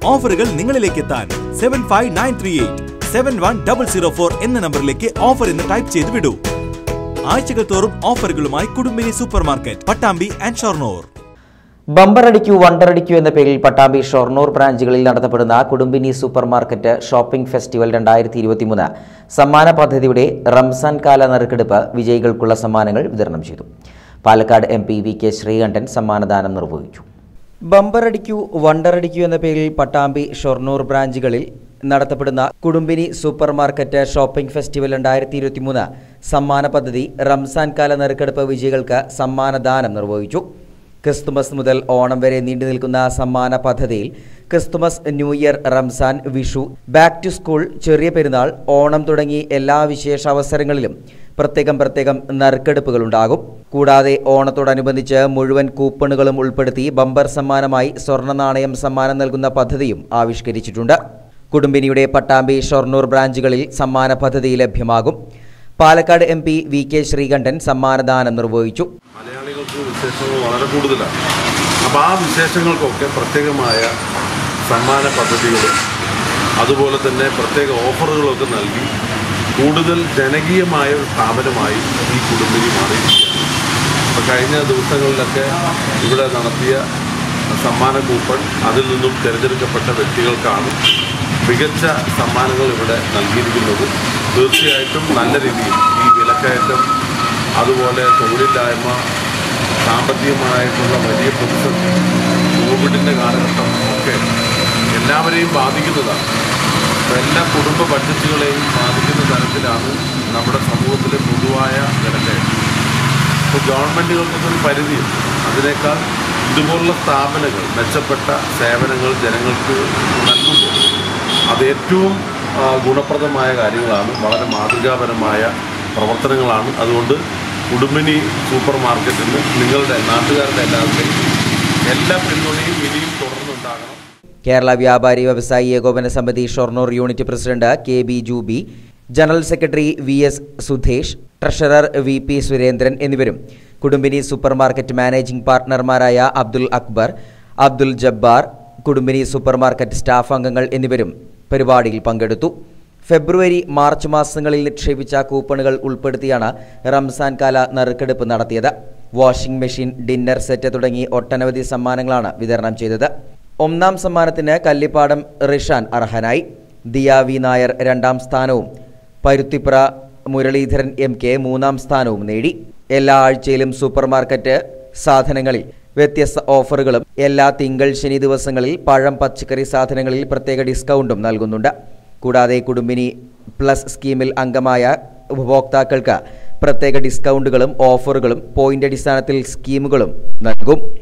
ഓഫറുകൾ നിങ്ങളിലേക്ക് എത്താൻ seven five nine three eight seven one double zero four എന്ന നമ്പറിലേക്ക് ഓഫർ എന്ന് ടൈപ്പ് ചെയ്ത് വിടൂ ആഴ്ചകൾ തോറും ഓഫറുകളുമായി Kudumbini super market Pattambi and Shoranur bumper അടിക്കൂ വണ്ടർ അടിക്കൂ എന്ന പേരിൽ പട്ടാമ്പി ഷൊർണൂർ ബ്രാഞ്ചുകളിൽ നടത്തപ്പെടുന്ന Kudumbini super market shopping festival രണ്ടായിരത്തി ഇരുപത്തിമൂന്ന് സമ്മാന പദ്ധതിയുടെ റംസാൻ കാല നറുക്കെടുപ്പ് വിജയികൾക്കുള്ള സമ്മാനങ്ങൾ വിതരണം ചെയ്തു Palakkad M P V K Sreekandan സമ്മാനദാനം നിർവഹിച്ചു ബമ്പർ അടിക്കൂ വണ്ടർ അടിക്കൂ എന്ന പേരിൽ പട്ടാമ്പി ഷൊർണൂർ ബ്രാഞ്ചുകളിൽ നടത്തപ്പെടുന്ന Kudumbini super market shopping festival രണ്ടായിരത്തി ഇരുപത്തിമൂന്ന് സമ്മാന പദ്ധതി റംസാൻ കാല നറുക്കെടുപ്പ് വിജയികൾക്ക് സമ്മാനദാനം നിർവഹിച്ചു ക്രിസ്തുമസ് മുതൽ ഓണം വരെ നീണ്ടു നിൽക്കുന്ന സമ്മാന പദ്ധതിയിൽ Christmas new year Ramzan Vishu back to school ചെറിയ പെരുന്നാൾ ഓണം തുടങ്ങി എല്ലാ വിശേഷ അവസരങ്ങളിലും പ്രത്യേകം പ്രത്യേകം നറുക്കെടുപ്പുകൾ ഉണ്ടാകും കൂടാതെ ഓണത്തോടനുബന്ധിച്ച് മുഴുവൻ കൂപ്പണുകളും ഉൾപ്പെടുത്തി ബമ്പർ സമ്മാനമായി സ്വർണ്ണ നാണയം സമ്മാനം നൽകുന്ന പദ്ധതിയും ആവിഷ്കരിച്ചിട്ടുണ്ട് കുടുംബിനിയുടെ പട്ടാമ്പി ഷൊർണൂർ ബ്രാഞ്ചുകളിൽ സമ്മാന പദ്ധതി ലഭ്യമാകും Palakkad M P V K Sreekandan സമ്മാനദാനം നിർവഹിച്ചു മലയാളികൾക്ക് വിശേഷങ്ങൾ വളരെ കൂടുതലാണ് അപ്പോൾ ആ വിശേഷങ്ങൾക്കൊക്കെ പ്രത്യേകമായ സമ്മാന പദ്ധതികളും അതുപോലെ തന്നെ പ്രത്യേക ഓഫറുകളൊക്കെ നൽകി കൂടുതൽ ജനകീയമായ ഒരു സ്ഥാപനമായി ഈ കുടുംബിനി മാറിയിരിക്കുകയാണ് അപ്പോൾ കഴിഞ്ഞ ദിവസങ്ങളിലൊക്കെ ഇവിടെ നടത്തിയ സമ്മാന കൂപ്പൺ അതിൽ നിന്നും തിരഞ്ഞെടുക്കപ്പെട്ട വ്യക്തികൾക്കാണ് മികച്ച സമ്മാനങ്ങൾ ഇവിടെ നൽകിയിരിക്കുന്നത് തീർച്ചയായിട്ടും നല്ല രീതിയിൽ ഈ വിലക്കയറ്റം അതുപോലെ തൊഴിലില്ലായ്മ സാമ്പത്തികമായിട്ടുള്ള വലിയ പ്രതിസന്ധി കോവിഡിൻ്റെ കാലഘട്ടം ഒക്കെ എല്ലാവരെയും ബാധിക്കുന്നതാണ് അപ്പോൾ എല്ലാ കുടുംബ ബഡ്ജറ്റുകളെയും ബാധിക്കുന്ന തരത്തിലാണ് നമ്മുടെ സമൂഹത്തിലെ പൊതുവായ വിലക്കയറ്റം ഇപ്പോൾ ഗവൺമെൻറ്റുകൾക്കൊക്കെ ഒരു പരിധിയുണ്ട് അതിനേക്കാൾ ഇതുപോലുള്ള സ്ഥാപനങ്ങൾ മെച്ചപ്പെട്ട സേവനങ്ങൾ ജനങ്ങൾക്ക് നൽകുമ്പോൾ അത് ഏറ്റവും ആ, ഗുണപ്രദമായ കാര്യങ്ങളാണ് വളരെ മാതൃകാപരമായ പ്രവർത്തനങ്ങളാണ് അതുകൊണ്ട് കുടുംബിനി സൂപ്പർ മാർക്കറ്റിന് നിങ്ങളുടെ നാട്ടുകാരുടെ എല്ലാവരുടെയും എല്ലാ പിന്തുണയും ഇനിയും തുടർന്നുണ്ടാകണം കേരള വ്യാപാരി വ്യവസായി ഏകോപന സമിതി Shoranur unit president K B Jubi general secretary V S Sudhesh treasurer V P Surendran എന്നിവരും കുടുംബിനി സൂപ്പർ മാർക്കറ്റ് മാനേജിംഗ് പാർട്ട്ണർമാരായ Abdul Akbar Abdul Jabbar Kudumbini super market staff അംഗങ്ങൾ എന്നിവരും പരിപാടിയിൽ പങ്കെടുത്തു ഫെബ്രുവരി മാർച്ച് മാസങ്ങളിൽ നിക്ഷേപിച്ച കൂപ്പണുകൾ ഉൾപ്പെടുത്തിയാണ് റംസാൻ കാല നറുക്കെടുപ്പ് നടത്തിയത് വാഷിംഗ് മെഷീൻ ഡിന്നർ സെറ്റ് തുടങ്ങി ഒട്ടനവധി സമ്മാനങ്ങളാണ് വിതരണം ചെയ്തത് ഒന്നാം സമ്മാനത്തിന് കല്ലിപ്പാടം റിഷാൻ അർഹനായി ദിയ വി നായർ രണ്ടാം സ്ഥാനവും പരുത്തിപ്ര മുരളീധരൻ എം കെ മൂന്നാം സ്ഥാനവും നേടി എല്ലാ ആഴ്ചയിലും സൂപ്പർ മാർക്കറ്റ് സാധനങ്ങളിൽ വ്യത്യസ്ത ഓഫറുകളും എല്ലാ തിങ്കൾ ശനി ദിവസങ്ങളിൽ പഴം പച്ചക്കറി സാധനങ്ങളിൽ പ്രത്യേക ഡിസ്കൗണ്ടും നൽകുന്നുണ്ട് കൂടാതെ കുടുംബിനി പ്ലസ് സ്കീമിൽ അംഗമായ ഉപഭോക്താക്കൾക്ക് പ്രത്യേക ഡിസ്കൗണ്ടുകളും ഓഫറുകളും പോയിന്റ് അടിസ്ഥാനത്തിൽ സ്കീമുകളും നൽകും